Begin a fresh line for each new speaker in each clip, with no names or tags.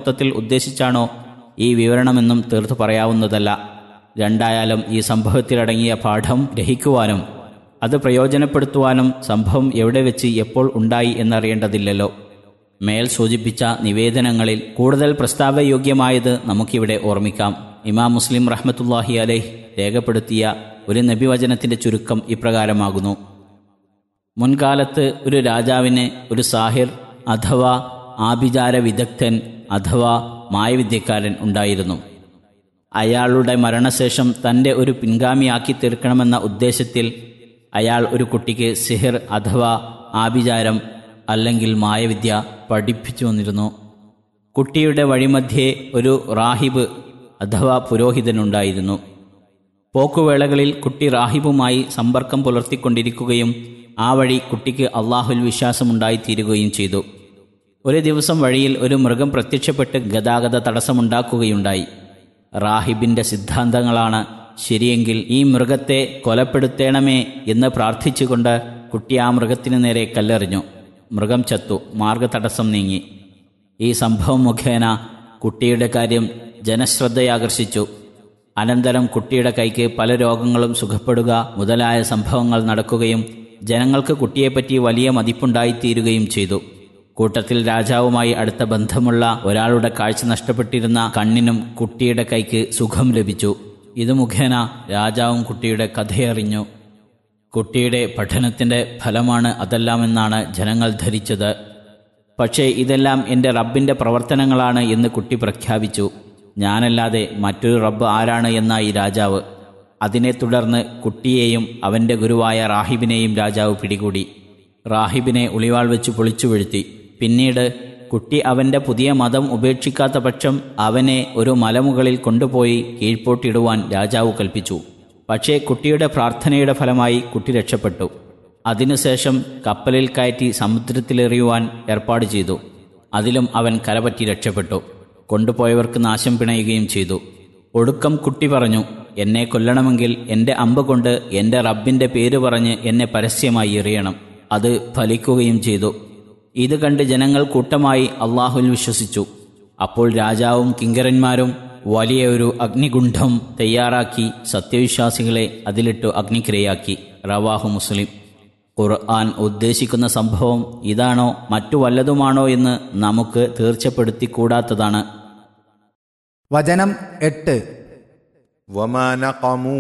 മൊത്തത്തിൽ ഉദ്ദേശിച്ചാണോ ഈ വിവരണമെന്നും തീർത്തു പറയാവുന്നതല്ല രണ്ടായാലും ഈ സംഭവത്തിലടങ്ങിയ പാഠം ഗ്രഹിക്കുവാനും അത് പ്രയോജനപ്പെടുത്തുവാനും സംഭവം എവിടെ വെച്ച് എപ്പോൾ ഉണ്ടായി എന്നറിയേണ്ടതില്ലല്ലോ മേൽ സൂചിപ്പിച്ച നിവേദനങ്ങളിൽ കൂടുതൽ പ്രസ്താവയോഗ്യമായത് നമുക്കിവിടെ ഓർമ്മിക്കാം ഇമാം മുസ്ലിം റഹ്മത്തുല്ലാഹി അലൈഹ് രേഖപ്പെടുത്തിയ ഒരു നബിവചനത്തിന്റെ ചുരുക്കം ഇപ്രകാരമാകുന്നു മുൻകാലത്ത് ഒരു രാജാവിന് ഒരു സാഹിർ അഥവാ ആഭിചാര വിദഗ്ധൻ അഥവാ മായവിദ്യക്കാരൻ ഉണ്ടായിരുന്നു അയാളുടെ മരണശേഷം തൻ്റെ ഒരു പിൻഗാമിയാക്കി തീർക്കണമെന്ന ഉദ്ദേശത്തിൽ അയാൾ ഒരു കുട്ടിക്ക് സിഹിർ അഥവാ ആഭിചാരം അല്ലെങ്കിൽ മായവിദ്യ പഠിപ്പിച്ചു വന്നിരുന്നു കുട്ടിയുടെ വഴിമധ്യേ ഒരു റാഹിബ് അഥവാ പുരോഹിതനുണ്ടായിരുന്നു പോക്കുവേളകളിൽ കുട്ടി റാഹിബുമായി സമ്പർക്കം പുലർത്തിക്കൊണ്ടിരിക്കുകയും ആ വഴി കുട്ടിക്ക് അള്ളാഹുൽ വിശ്വാസമുണ്ടായിത്തീരുകയും ചെയ്തു ഒരു ദിവസം വഴിയിൽ ഒരു മൃഗം പ്രത്യക്ഷപ്പെട്ട് ഗതാഗത തടസ്സമുണ്ടാക്കുകയുണ്ടായി റാഹിബിന്റെ സിദ്ധാന്തങ്ങളാണ് ശരിയെങ്കിൽ ഈ മൃഗത്തെ കൊലപ്പെടുത്തേണമേ എന്ന് പ്രാർത്ഥിച്ചുകൊണ്ട് കുട്ടി ആ മൃഗത്തിനു നേരെ കല്ലെറിഞ്ഞു മൃഗം ചത്തു മാർഗതടസ്സം നീങ്ങി ഈ സംഭവം മുഖേന കുട്ടിയുടെ കാര്യം ജനശ്രദ്ധയാകർഷിച്ചു അനന്തരം കുട്ടിയുടെ കൈക്ക് പല രോഗങ്ങളും സുഖപ്പെടുക മുതലായ സംഭവങ്ങൾ നടക്കുകയും ജനങ്ങൾക്ക് കുട്ടിയെപ്പറ്റി വലിയ മതിപ്പുണ്ടായിത്തീരുകയും ചെയ്തു കൂട്ടത്തിൽ രാജാവുമായി അടുത്ത ബന്ധമുള്ള ഒരാളുടെ കാഴ്ച നഷ്ടപ്പെട്ടിരുന്ന കണ്ണിനും കുട്ടിയുടെ കൈക്ക് സുഖം ലഭിച്ചു ഇത് മുഖേന രാജാവും കുട്ടിയുടെ കഥയറിഞ്ഞു കുട്ടിയുടെ പഠനത്തിന്റെ ഫലമാണ് അതെല്ലാമെന്നാണ് ജനങ്ങൾ ധരിച്ചത് പക്ഷേ ഇതെല്ലാം എൻ്റെ റബ്ബിൻ്റെ പ്രവർത്തനങ്ങളാണ് എന്ന് കുട്ടി പ്രഖ്യാപിച്ചു ഞാനല്ലാതെ മറ്റൊരു റബ്ബ് ആരാണ് എന്നായി രാജാവ് അതിനെ തുടർന്ന് കുട്ടിയെയും അവൻ്റെ ഗുരുവായ റാഹിബിനെയും രാജാവ് പിടികൂടി റാഹിബിനെ ഉളിവാൾ വെച്ച് പൊളിച്ചു വീഴ്ത്തി പിന്നീട് കുട്ടി അവൻ്റെ പുതിയ മതം ഉപേക്ഷിക്കാത്ത പക്ഷം അവനെ ഒരു മലമുകളിൽ കൊണ്ടുപോയി കീഴ്പോട്ടിടുവാൻ രാജാവ് കൽപ്പിച്ചു പക്ഷേ കുട്ടിയുടെ പ്രാർത്ഥനയുടെ ഫലമായി കുട്ടി രക്ഷപ്പെട്ടു അതിനുശേഷം കപ്പലിൽ കയറ്റി സമുദ്രത്തിലെറിയുവാൻ ഏർപ്പാട് ചെയ്തു അതിലും അവൻ കരപറ്റി രക്ഷപ്പെട്ടു കൊണ്ടുപോയവർക്ക് നാശം പിണയുകയും ചെയ്തു ഒടുക്കം കുട്ടി പറഞ്ഞു എന്നെ കൊല്ലണമെങ്കിൽ എൻ്റെ അമ്പ് കൊണ്ട് എൻ്റെ റബ്ബിൻ്റെ പേര് പറഞ്ഞ് എന്നെ പരസ്യമായി എറിയണം അത് ഫലിക്കുകയും ചെയ്തു ഇത് കണ്ട് ജനങ്ങൾ കൂട്ടമായി അള്ളാഹുൽ വിശ്വസിച്ചു അപ്പോൾ രാജാവും കിങ്കരന്മാരും വലിയ ഒരു അഗ്നികുണ്ഠം തയ്യാറാക്കി സത്യവിശ്വാസികളെ അതിലിട്ടു അഗ്നിക്രിയയാക്കി റവാഹു മുസ്ലിം ഖുർആൻ ഉദ്ദേശിക്കുന്ന സംഭവം ഇതാണോ മറ്റു വല്ലതുമാണോ എന്ന് നമുക്ക് തീർച്ചപ്പെടുത്തിക്കൂടാത്തതാണ്
വചനം എട്ട്
വമാനകമൂ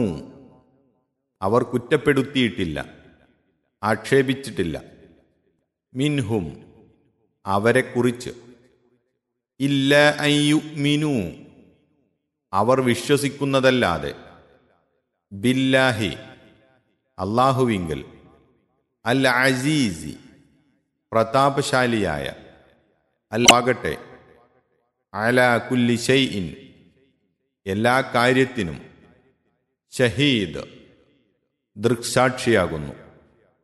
അവർ കുറ്റപ്പെടുത്തിയിട്ടില്ല ആക്ഷേപിച്ചിട്ടില്ല മിൻഹും അവരെക്കുറിച്ച് ഇല്ല അയ്യു മിനു അവർ വിശ്വസിക്കുന്നതല്ലാതെ ബില്ലാഹി അള്ളാഹുവിങ്കൽ അൽ അസീസി പ്രതാപശാലിയായ അല്ലാകട്ടെ അല കുല്ലി ഷൈഇൻ എല്ലാ കാര്യത്തിനും ഷഹീദ് ദൃക്സാക്ഷിയാകുന്നു